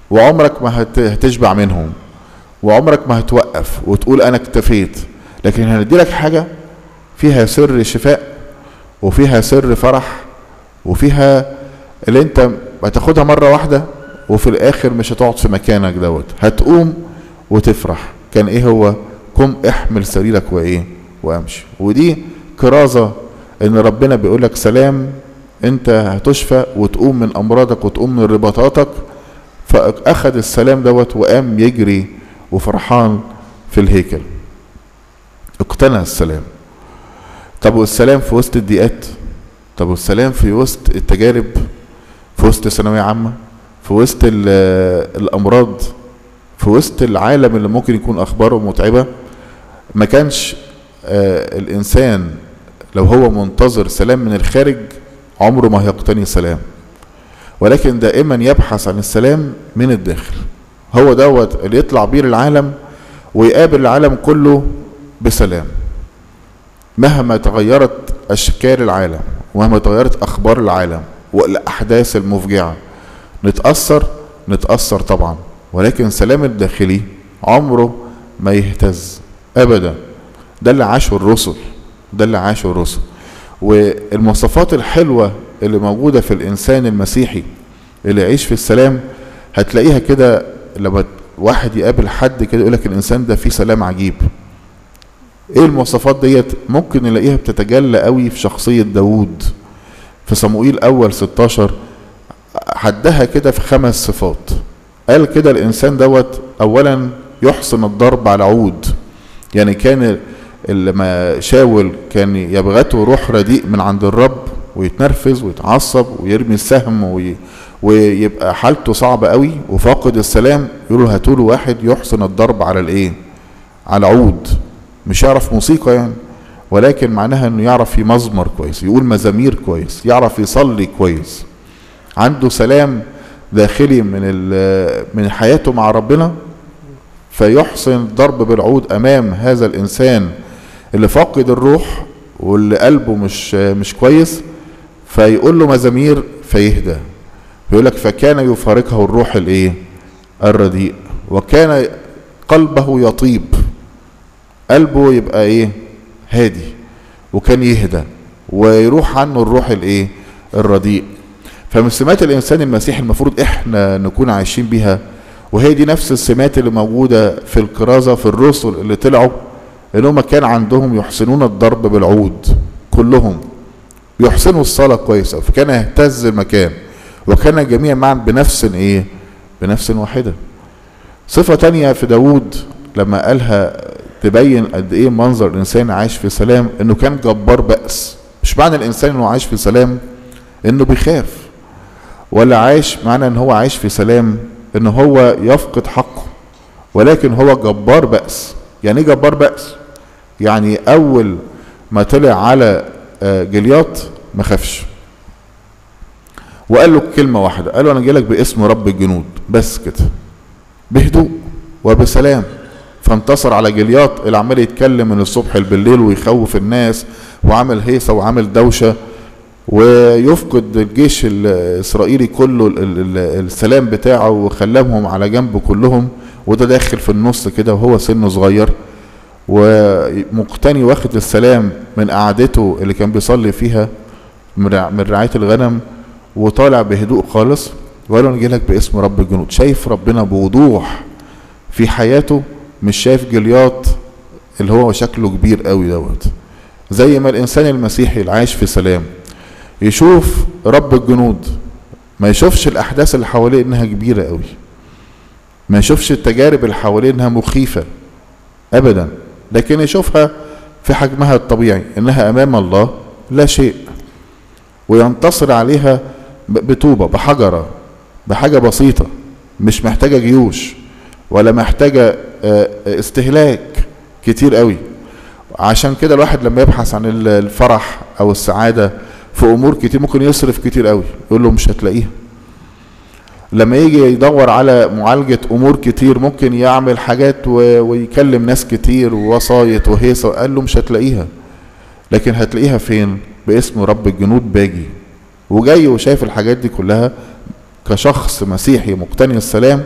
وعمرك ما هت- هتشبع منهم وعمرك ما هتوقف وتقول انا اكتفيت لكن هندي لك حاجه فيها سر شفاء وفيها سر فرح وفيها اللي انت هتاخدها مره واحده وفي الاخر مش هتقعد في مكانك دوت هتقوم وتفرح كان ايه هو قم احمل سريرك وايه وامشي ودي كرازه ان ربنا بيقول لك سلام انت هتشفى وتقوم من امراضك وتقوم من رباطاتك فاخذ السلام دوت وقام يجري وفرحان في الهيكل اقتنى السلام طب والسلام في وسط الضيقات طب والسلام في وسط التجارب في وسط ثانوية عامة في وسط ال- الأمراض في وسط العالم اللي ممكن يكون أخباره متعبة ما كانش آه الإنسان لو هو منتظر سلام من الخارج عمره ما هيقتني سلام ولكن دائما يبحث عن السلام من الداخل هو دوت اللي يطلع بيه العالم ويقابل العالم كله بسلام مهما تغيرت أشكال العالم ومهما تغيرت أخبار العالم والأحداث المفجعة نتأثر نتأثر طبعا ولكن سلام الداخلي عمره ما يهتز أبدا ده اللي عاشه الرسل ده اللي عاشه الرسل والمواصفات الحلوة اللي موجودة في الإنسان المسيحي اللي يعيش في السلام هتلاقيها كده لما واحد يقابل حد كده يقول لك الإنسان ده فيه سلام عجيب ايه المواصفات ديت ممكن نلاقيها بتتجلى قوي في شخصية داوود في صموئيل اول 16 حدها كده في خمس صفات قال كده الانسان دوت اولا يحسن الضرب على عود يعني كان لما شاول كان يبغته روح رديء من عند الرب ويتنرفز ويتعصب ويرمي السهم وي ويبقى حالته صعبة قوي وفاقد السلام يقولوا هاتوا له واحد يحسن الضرب على الايه على عود مش يعرف موسيقى يعني ولكن معناها انه يعرف يمزمر كويس يقول مزامير كويس يعرف يصلي كويس عنده سلام داخلي من من حياته مع ربنا فيحسن الضرب بالعود امام هذا الانسان اللي فاقد الروح واللي قلبه مش مش كويس فيقول له مزامير فيهدى يقول لك فكان يفارقه الروح الايه الرديء وكان قلبه يطيب قلبه يبقى ايه هادي وكان يهدى ويروح عنه الروح الايه الرديء فمن سمات الانسان المسيحي المفروض احنا نكون عايشين بيها وهي دي نفس السمات اللي موجودة في الكرازة في الرسل اللي طلعوا انهم كان عندهم يحسنون الضرب بالعود كلهم يحسنوا الصلاة كويسة فكان يهتز المكان وكان الجميع معا بنفس ايه بنفس واحدة صفة تانية في داود لما قالها تبين قد ايه منظر الانسان عايش في سلام انه كان جبار بأس مش معنى الانسان انه عايش في سلام انه بيخاف ولا عايش معنى ان هو عايش في سلام ان هو يفقد حقه ولكن هو جبار بأس يعني ايه جبار بأس يعني اول ما طلع على جلياط ما خافش وقال له كلمة واحدة قال له انا جايلك باسم رب الجنود بس كده بهدوء وبسلام فانتصر على جلياط اللي عمال يتكلم من الصبح بالليل ويخوف الناس وعمل هيصة وعمل دوشة ويفقد الجيش الاسرائيلي كله السلام بتاعه وخلاهم على جنب كلهم وده داخل في النص كده وهو سنه صغير ومقتني واخد السلام من قعدته اللي كان بيصلي فيها من رعاية الغنم وطالع بهدوء خالص وقال له انا لك باسم رب الجنود شايف ربنا بوضوح في حياته مش شايف جلياط اللي هو شكله كبير قوي دوت زي ما الانسان المسيحي اللي عايش في سلام يشوف رب الجنود ما يشوفش الاحداث اللي حواليه انها كبيره قوي ما يشوفش التجارب اللي حواليه انها مخيفه ابدا لكن يشوفها في حجمها الطبيعي انها امام الله لا شيء وينتصر عليها بطوبه بحجره بحاجه بسيطه مش محتاجه جيوش ولا محتاجه استهلاك كتير قوي عشان كده الواحد لما يبحث عن الفرح او السعاده في امور كتير ممكن يصرف كتير قوي يقول له مش هتلاقيها لما يجي يدور على معالجة امور كتير ممكن يعمل حاجات ويكلم ناس كتير ووسايط وهيصة قال له مش هتلاقيها لكن هتلاقيها فين باسم رب الجنود باجي وجاي وشايف الحاجات دي كلها كشخص مسيحي مقتني السلام